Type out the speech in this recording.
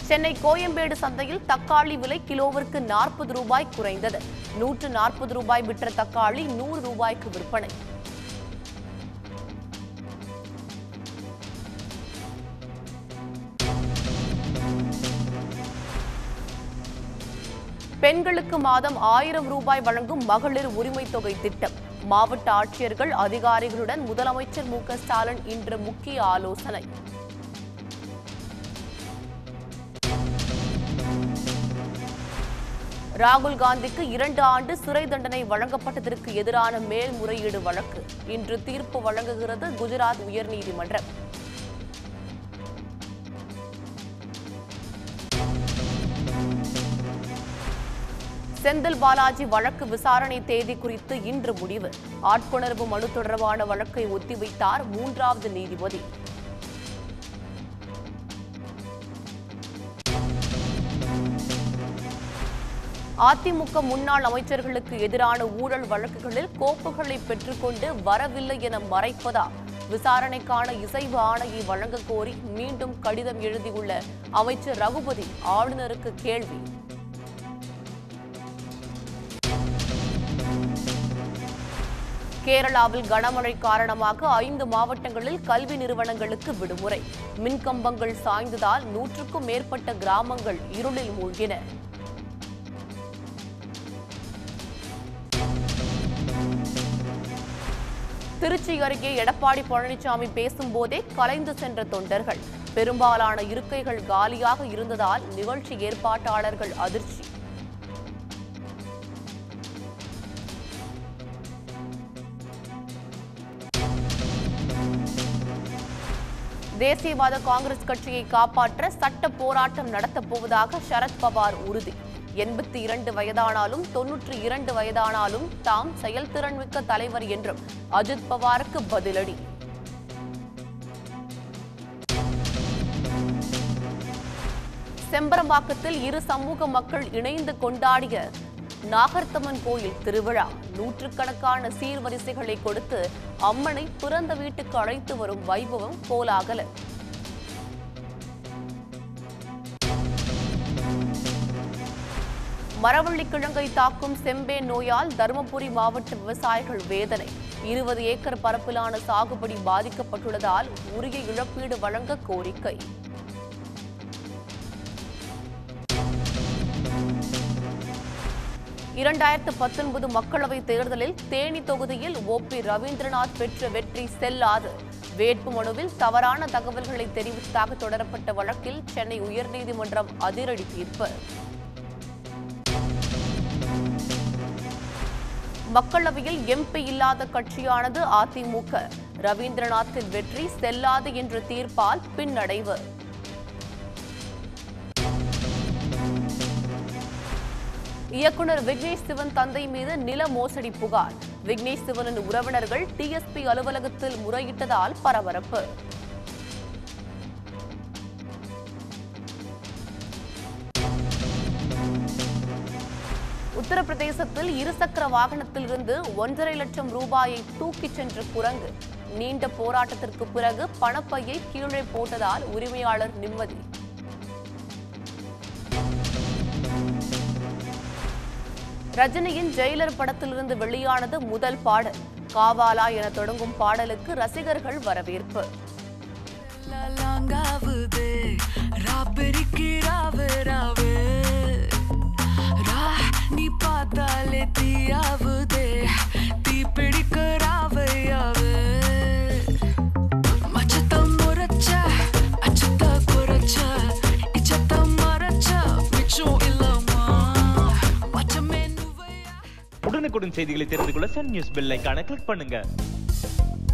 சென்னை கோயம்பேடு சந்தையில் தக்காளி விலை கிலோவிற்கு நாற்பது ரூபாய் குறைந்தது நூற்று நாற்பது ரூபாய் விற்ற தக்காளி நூறு ரூபாய்க்கு விற்பனை பெண்களுக்கு மாதம் ஆயிரம் ரூபாய் வழங்கும் மகளிர் உரிமை தொகை திட்டம் மாவட்ட ஆட்சியர்கள் அதிகாரிகளுடன் முதலமைச்சர் மு க ஸ்டாலின் இன்று முக்கிய ஆலோசனை ராகுல் காந்திக்கு இரண்டு ஆண்டு சிறை தண்டனை வழங்கப்பட்டதற்கு எதிரான மேல்முறையீடு வழக்கு இன்று தீர்ப்பு வழங்குகிறது குஜராத் உயர்நீதிமன்றம் செந்தில் பாலாஜி வழக்கு விசாரணை தேதி குறித்து இன்று முடிவு ஆட்கொணர்வு மனு தொடர்பான வழக்கை ஒத்திவைத்தார் மூன்றாவது நீதிபதி அதிமுக முன்னாள் அமைச்சர்களுக்கு எதிரான ஊழல் வழக்குகளில் கோப்புகளை பெற்றுக்கொண்டு வரவில்லை என மறைப்பதா விசாரணைக்கான இசைவு ஆணையை வழங்க கோரி மீண்டும் கடிதம் எழுதியுள்ள அமைச்சர் ரகுபதி ஆளுநருக்கு கேள்வி கேரளாவில் கனமழை காரணமாக ஐந்து மாவட்டங்களில் கல்வி நிறுவனங்களுக்கு விடுமுறை மின்கம்பங்கள் சாய்ந்ததால் நூற்றுக்கும் மேற்பட்ட கிராமங்கள் இருளில் மூழ்கின திருச்சி அருகே எடப்பாடி பழனிசாமி பேசும்போதே கலைந்து சென்ற தொண்டர்கள் பெரும்பாலான இருக்கைகள் காலியாக இருந்ததால் நிகழ்ச்சி ஏற்பாட்டாளர்கள் அதிர்ச்சி தேசியவாத காங்கிரஸ் கட்சியை காப்பாற்ற சட்ட போராட்டம் நடத்தப் போவதாக சரத்பவார் உறுதி எண்பத்தி இரண்டு வயதானாலும் தொன்னூற்றி இரண்டு வயதானாலும் தாம் செயல்திறன்மிக்க தலைவர் என்றும் அஜித் பவாருக்கு பதிலடி செம்பரம்பாக்கத்தில் இரு சமூக மக்கள் இணைந்து கொண்டாடிய நாகர்த்தம்மன் கோயில் திருவிழா நூற்றுக்கணக்கான சீர்வரிசைகளை கொடுத்து அம்மனை பிறந்த வீட்டுக்கு அழைத்து வரும் வைபவம் கோலாகல மரவள்ளி கிழங்கை தாக்கும் செம்பே நோயால் தருமபுரி மாவட்ட விவசாயிகள் வேதனை இருபது ஏக்கர் பரப்பிலான சாகுபடி பாதிக்கப்பட்டுள்ளதால் உரிய இழப்பீடு வழங்க கோரிக்கை இரண்டாயிரத்து பத்தொன்பது மக்களவைத் தேர்தலில் தேனி தொகுதியில் ஓ பி ரவீந்திரநாத் பெற்ற வெற்றி செல்லாது வேட்பு மனுவில் தவறான தகவல்களை தெரிவித்ததாக தொடரப்பட்ட வழக்கில் சென்னை உயர்நீதிமன்றம் அதிரடி தீர்ப்பு மக்களவையில் எம்பி இல்லாத கட்சியானது அதிமுக ரவீந்திரநாத்தின் வெற்றி செல்லாது என்ற தீர்ப்பால் பின்னடைவு இயக்குனர் விக்னேஷ் சிவன் தந்தை மீது நில மோசடி புகார் விக்னேஷ் சிவனின் உறவினர்கள் டிஎஸ்பி அலுவலகத்தில் முறையிட்டதால் பரபரப்பு உத்தரப்பிரதேசத்தில் இருசக்கர வாகனத்திலிருந்து ஒன்றரை லட்சம் ரூபாயை தூக்கிச் சென்ற குரங்கு நீண்ட போராட்டத்திற்கு பிறகு பணப்பையை கீழே போட்டதால் உரிமையாளர் நிம்மதி ரஜினியின் ஜெயிலர் படத்திலிருந்து வெளியானது முதல் பாடல் காவாலா என தொடங்கும் பாடலுக்கு ரசிகர்கள் வரவேற்பு லாங்காவுதே ராப்பெரிக்கு ராவு ராவு ரா நீ பார்த்தாலே தீயாவுதே தீ பிடிக்க ராவையாவு மச்சத்தம் முறைச்ச அச்சத்த குறைச்ச இச்சத்தம் மறைச்ச மிச்சம் இல்லம்மா மச்சமே நுவையா உடனுக்குடன் செய்திகளை தெரிந்து கொள்ள சன் நியூஸ் பெல் ஐகானை கிளிக் பண்ணுங்க